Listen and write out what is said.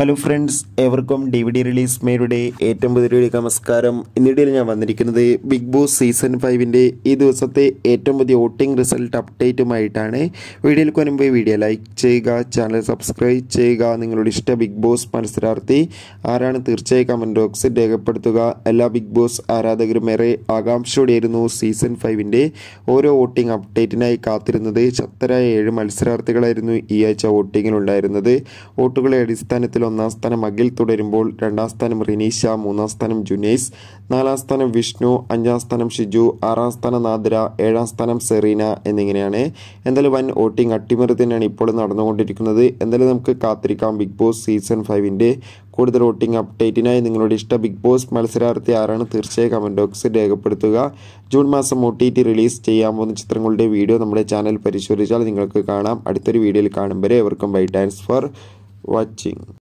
hello friends ഏവർക്കും D V D release മേരുടെ ഏറ്റവും പുതിയ നമസ്കാരം ഇന്നിടയിൽ ഞാൻ വന്നിരിക്കുന്നത് ബിഗ് ബോസ് സീസൺ ഫൈവിൻ്റെ ഈ ദിവസത്തെ ഏറ്റവും പുതിയ വോട്ടിംഗ് റിസൾട്ട് അപ്ഡേറ്റുമായിട്ടാണ് വീഡിയോയിൽ മുൻപ് വീഡിയോ ലൈക്ക് ചെയ്യുക ചാനൽ സബ്സ്ക്രൈബ് ചെയ്യുക നിങ്ങളുടെ ഇഷ്ട ബിഗ് ബോസ് മത്സരാർത്ഥി ആരാണ് തീർച്ചയായും കമൻറ്റ് ബോക്സിൽ രേഖപ്പെടുത്തുക എല്ലാ ബിഗ് ബോസ് ആരാധകരും ഏറെ ആകാംക്ഷയോടെയായിരുന്നു സീസൺ ഫൈവിൻ്റെ ഓരോ വോട്ടിംഗ് അപ്ഡേറ്റിനായി കാത്തിരുന്നത് ശക്തരായ ഏഴ് മത്സരാർത്ഥികളായിരുന്നു ഈ ആഴ്ച വോട്ടിങ്ങിലുണ്ടായിരുന്നത് വോട്ടുകളെ അടിസ്ഥാനത്തിൽ ഒന്നാം സ്ഥാനം അഖിൽ തുടരുമ്പോൾ രണ്ടാം സ്ഥാനം റിനീഷ മൂന്നാം സ്ഥാനം ജുനൈസ് നാലാം സ്ഥാനം വിഷ്ണു അഞ്ചാം സ്ഥാനം ഷിജു ആറാം സ്ഥാനം നാദ്ര ഏഴാം സ്ഥാനം സെറീന എന്നിങ്ങനെയാണ് എന്തായാലും വൻ വോട്ടിംഗ് അട്ടിമറി തന്നെയാണ് ഇപ്പോൾ നടന്നുകൊണ്ടിരിക്കുന്നത് എന്തായാലും നമുക്ക് കാത്തിരിക്കാം ബിഗ് ബോസ് സീസൺ ഫൈവിൻ്റെ കൂടുതൽ വോട്ടിംഗ് അപ്ഡേറ്റിനായി നിങ്ങളുടെ ഇഷ്ട ബിഗ് ബോസ് മത്സരാർത്ഥി ആരാണ് തീർച്ചയായും കമൻറ്റ് ബോക്സിൽ രേഖപ്പെടുത്തുക ജൂൺ മാസം ഒ ടി ടി റിലീസ് ചെയ്യാൻ പോകുന്ന ചിത്രങ്ങളുടെ വീഡിയോ നമ്മുടെ ചാനൽ പരിശോധിച്ചാൽ നിങ്ങൾക്ക് കാണാം അടുത്തൊരു വീഡിയോയിൽ കാണും വരെ എവർക്കും ബൈ താങ്ക്സ് ഫോർ വാച്ചിങ്